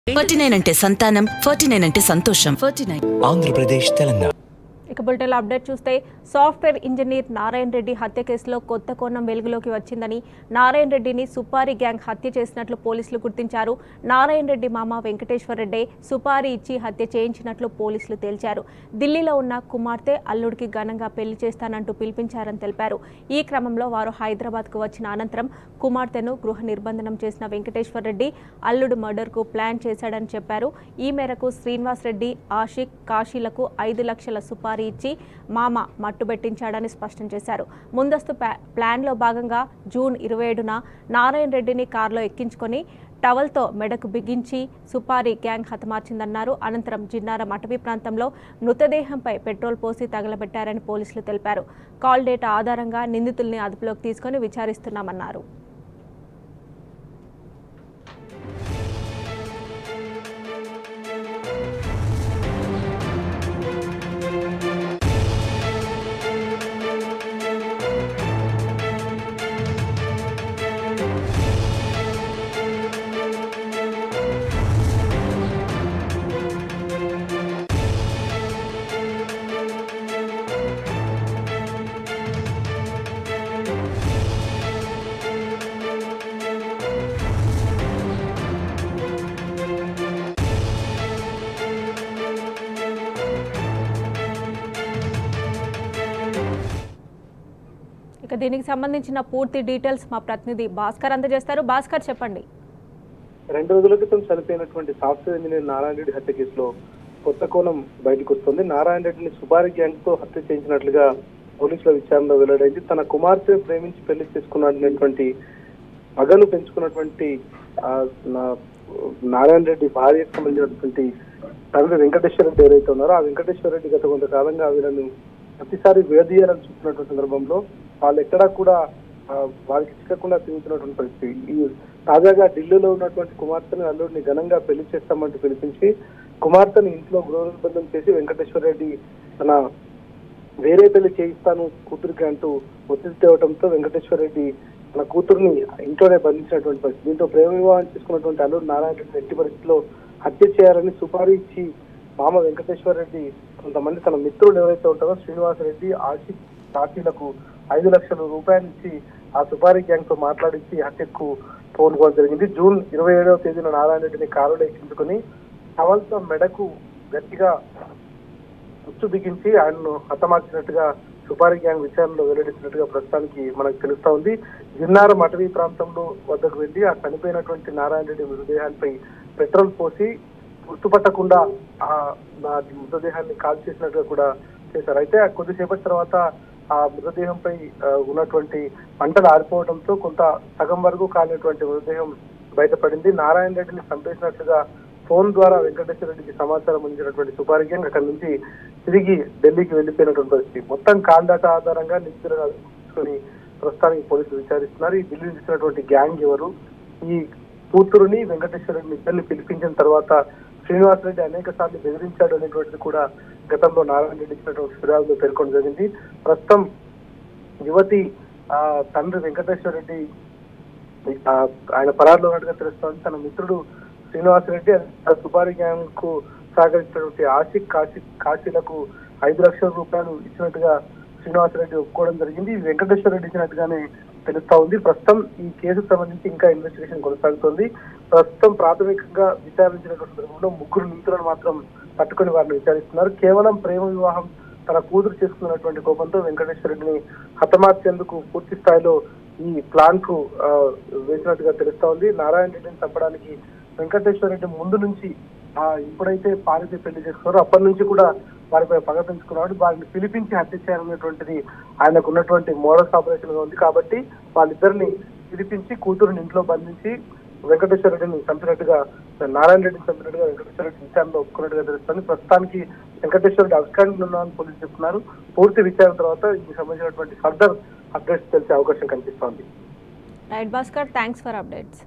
forty nine అంటే సంతానం forty nine అంటే సంతోషం ఫార్టీ నైన్ ఆంధ్రప్రదేశ్ తెలంగాణ ఇక బులెటిన్ అప్డేట్ చూస్తే సాఫ్ట్వేర్ ఇంజనీర్ నారాయణ రెడ్డి హత్య కేసులో కొత్త కోణం వెలుగులోకి వచ్చిందని నారాయణ రెడ్డిని సుపారీ గ్యాంగ్ హత్య చేసినట్లు పోలీసులు గుర్తించారు నారాయణ రెడ్డి మామ వెంకటేశ్వర రెడ్డి సుపారీ ఇచ్చి హత్య చేయించినట్లు పోలీసులు తేల్చారు ఢిల్లీలో ఉన్న కుమార్తె అల్లుడికి ఘనంగా పెళ్లి చేస్తానంటూ పిలిపించారని తెలిపారు ఈ క్రమంలో వారు హైదరాబాద్కు వచ్చిన అనంతరం కుమార్తెను గృహ నిర్బంధనం చేసిన వెంకటేశ్వర రెడ్డి అల్లుడు మర్డర్కు ప్లాన్ చేశాడని చెప్పారు ఈ మేరకు శ్రీనివాస్ రెడ్డి ఆషిక్ కాశీలకు ఐదు లక్షల సుపారీ ఇచ్చి మామ మట్టుబెట్టించాడని స్పష్టం చేశారు ముందస్తు ప్లా- ప్లాన్లో భాగంగా జూన్ ఇరవై ఏడున నారాయణ రెడ్డిని కారులో ఎక్కించుకొని టవల్తో మెడకు బిగించి సుపారీ గ్యాంగ్ హతమార్చిందన్నారు అనంతరం జిన్నారం అటవీ ప్రాంతంలో మృతదేహంపై పెట్రోల్ పోసి తగలబెట్టారని పోలీసులు తెలిపారు కాల్ డేటా ఆధారంగా నిందితుల్ని అదుపులోకి తీసుకొని విచారిస్తున్నామన్నారు ఇక దీనికి సంబంధించిన పూర్తి డీటెయిల్స్ మా ప్రతినిధి భాస్కర్ అందజేస్తారు భాస్కర్ చెప్పండి రెండు రోజుల క్రితం చనిపోయినటువంటి సాఫ్ట్వేర్ ఇంజనీర్ నారాయణ రెడ్డి హత్య కేసులో కొత్త కోణం బయటకు వస్తుంది నారాయణ రెడ్డిని సుపారీ గ్యాంగ్ తో హత్య చేయించినట్లుగా పోలీసుల విచారణలో వెల్లడైంది తన కుమార్తె ప్రేమించి పెళ్లి చేసుకున్నటువంటి మగను పెంచుకున్నటువంటి ఆ, నా- నారాయణ రెడ్డి భార్యకు సంబంధించినటువంటి తండ్రి వెంకటేశ్వర రెడ్డి ఎవరైతే ఉన్నారో ఆ వెంకటేశ్వర రెడ్డి గత కొంతకాలంగా వీళ్ళను ప్రతిసారి విడదీయాలని చూస్తున్నటువంటి సందర్భంలో వాళ్ళు ఎక్కడా కూడా ఆ, వారికి చిక్కకుండా తిరుగుతున్నటువంటి పరిస్థితి ఈ తాజాగా ఢిల్లీలో ఉన్నటువంటి కుమార్తెని అల్లుడిని ఘనంగా పెళ్లి చేస్తామంటూ పిలిపించి కుమార్తెని ఇంట్లో గృహ నిర్బంధం చేసి వెంకటేశ్వర రెడ్డి తన వేరే పెళ్లి చేయిస్తాను కూతురికి అంటూ ఒత్తిడి తేవడంతో వెంకటేశ్వర రెడ్డి తన కూతుర్ని ఇంట్లోనే బంధించినటువంటి పరిస్థితి దీంతో ప్రేమ వివాహం చేసుకున్నటువంటి అల్లుడు నారాయణ రెడ్డిని ఎట్టి పరిస్థితిలో హత్య చేయాలని సుపారీ ఇచ్చి మామ వెంకటేశ్వర రెడ్డి కొంతమంది తన మిత్రులు ఎవరైతే ఉంటారో శ్రీనివాస రెడ్డి ఆశిక్ సాక్షులకు ఐదు లక్షల రూపాయలు ఇచ్చి ఆ సుపారీ గ్యాంగ్ తో మాట్లాడించి హత్యకు పూనుకోవడం జరిగింది జూన్ ఇరవై ఏడవ తేదీన నారాయణ రెడ్డిని కారులో ఎక్కించుకుని టవల్తో మెడకు గట్టిగా ఉచ్చు బిగించి ఆయన్ను హతమార్చినట్టుగా సుపారీ గ్యాంగ్ విచారణలో వెల్లడించినట్టుగా ప్రస్తుతానికి మనకు తెలుస్తా ఉంది జిన్నారం అటవీ ప్రాంతంలో వద్దకు వెళ్లి ఆ చనిపోయినటువంటి నారాయణ రెడ్డి మృతదేహాలపై పెట్రోల్ పోసి గుర్తుపట్టకుండా ఆ నా మృతదేహాన్ని కాల్ చేసినట్టుగా కూడా చేశారు అయితే ఆ కొద్దిసేపటి తర్వాత ఆ మృతదేహంపై ఆ, ఉన్నటువంటి మంటలు ఆరిపోవడంతో కొంత సగం వరకు కాలినటువంటి మృతదేహం బయటపడింది నారాయణ రెడ్డిని చంపేసినట్లుగా ఫోన్ ద్వారా వెంకటేశ్వర రెడ్డికి సమాచారం అందించినటువంటి సుపారీ గ్యాంగ్ అక్కడి నుంచి తిరిగి ఢిల్లీకి వెళ్లిపోయినటువంటి పరిస్థితి మొత్తం కాల్ డేటా ఆధారంగా నిందితులను తీసుకొని ప్రస్తుతానికి పోలీసులు విచారిస్తున్నారు ఈ ఢిల్లీ ఇచ్చినటువంటి గ్యాంగ్ ఎవరు ఈ కూతురుని వెంకటేశ్వర రెడ్డిని ఇద్దరిని పిలిపించిన తర్వాత శ్రీనివాస్ రెడ్డి అనేక సార్లు బెదిరించాడు అనేటువంటిది కూడా గతంలో నారాయణ రెడ్డి ఇచ్చినటువంటి ఫిర్యాదులో పేర్కొనడం జరిగింది ప్రస్తుతం యువతి ఆ తండ్రి వెంకటేశ్వర రెడ్డి ఆ, ఆయన పరారులో ఉన్నట్టుగా తెలుస్తోంది తన మిత్రుడు శ్రీనివాసరెడ్డి ఆ సుపారీ గ్యాంగ్ కు సహకరించినటువంటి ఆషిక్ కాశీ కాశీలకు ఐదు లక్షల రూపాయలు ఇచ్చినట్టుగా శ్రీనివాసరెడ్డి ఒప్పుకోవడం జరిగింది ఇది వెంకటేశ్వర రెడ్డి ఇచ్చినట్టుగానే తెలుస్తా ఉంది ప్రస్తుతం ఈ కేసుకు సంబంధించి ఇంకా ఇన్వెస్టిగేషన్ కొనసాగుతోంది ప్రస్తుతం ప్రాథమికంగా విచారించినటువంటి సందర్భంలో ముగ్గురు నిందితులను మాత్రం పట్టుకొని వారిని విచారిస్తున్నారు కేవలం ప్రేమ వివాహం తన కూతురు చేసుకున్నటువంటి కోపంతో వెంకటేశ్వర రెడ్డిని హతమార్చేందుకు పూర్తి స్థాయిలో ఈ ప్లాన్ కు ఆ, వేసినట్టుగా తెలుస్తా ఉంది నారాయణ రెడ్డిని చంపడానికి వెంకటేశ్వర రెడ్డి ముందు నుంచి ఆ ఎప్పుడైతే పారితే పెళ్లి చేసుకున్నారో అప్పటి నుంచి కూడా వారిపై పగ పెంచుకున్నాడు వారిని పిలిపించి హత్య చేయాలనేటువంటిది ఆయనకు ఉన్నటువంటి మోడల్స్ ఆపరేషన్ గా ఉంది కాబట్టి వాళ్ళిద్దరిని పిలిపించి కూతురుని ఇంట్లో బంధించి వెంకటేశ్వర రెడ్డిని చంపినట్టుగా నారాయణ రెడ్డిని చంపినట్టుగా వెంకటేశ్వర రెడ్డి విచారణలో ఒప్పుకున్నట్టుగా తెలుస్తుంది ప్రస్తుతానికి వెంకటేశ్వర రెడ్డి అబ్స్కాండింగ్ ఉన్నామని పోలీసులు చెప్తున్నారు పూర్తి విచారణ తర్వాత దీనికి సంబంధించినటువంటి ఫర్దర్ అప్డేట్స్ తెలిసే అవకాశం కనిపిస్తోంది right Bhaskar thanks for updates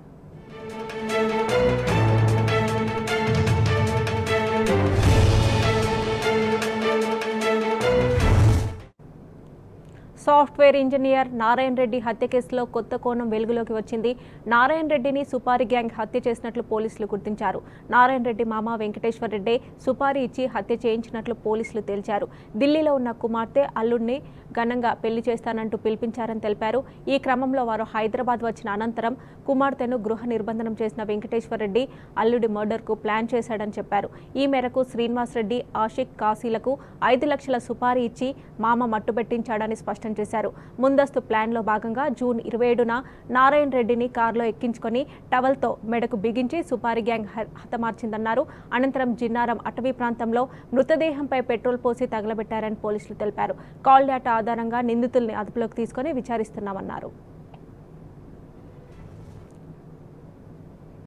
software engineer Narayana Reddy హత్య కేసులో కొత్త కోణం వెలుగులోకి వచ్చింది నారాయణ రెడ్డిని సుపారి గ్యాంగ్ హత్య చేసినట్లు పోలీసులు గుర్తించారు నారాయణ రెడ్డి మామ వెంకటేశ్వర రెడ్డి సుపారీ ఇచ్చి హత్య చేయించినట్లు పోలీసులు తేల్చారు ఢిల్లీలో ఉన్న కుమార్తె అల్లుడిని ఘనంగా పెళ్లి చేస్తానంటూ పిలిపించారని తెలిపారు ఈ క్రమంలో వారు హైదరాబాద్ వచ్చిన అనంతరం కుమార్తెను గృహ నిర్బంధనం చేసిన వెంకటేశ్వర రెడ్డి అల్లుడి మర్డర్కు ప్లాన్ చేశాడని చెప్పారు ఈ మేరకు శ్రీనివాస్ రెడ్డి ఆషిక్ కాశీలకు ఐదు లక్షల సుపారీ ఇచ్చి మామ మట్టుబెట్టించాడని స్పష్టం చేశారు ముందస్తు ప్లాన్లో భాగంగా జూన్ ఇరవై ఏడున నారాయణ రెడ్డిని కారులో ఎక్కించుకొని టవల్తో మెడకు బిగించి సుపారీ గ్యాంగ్ హ- హతమార్చిందన్నారు అనంతరం జిన్నారం అటవీ ప్రాంతంలో మృతదేహంపై పెట్రోల్ పోసి తగలబెట్టారని పోలీసులు తెలిపారు కాల్ డేటా ఆధారంగా నిందితుల్ని అదుపులోకి తీసుకొని విచారిస్తున్నామన్నారు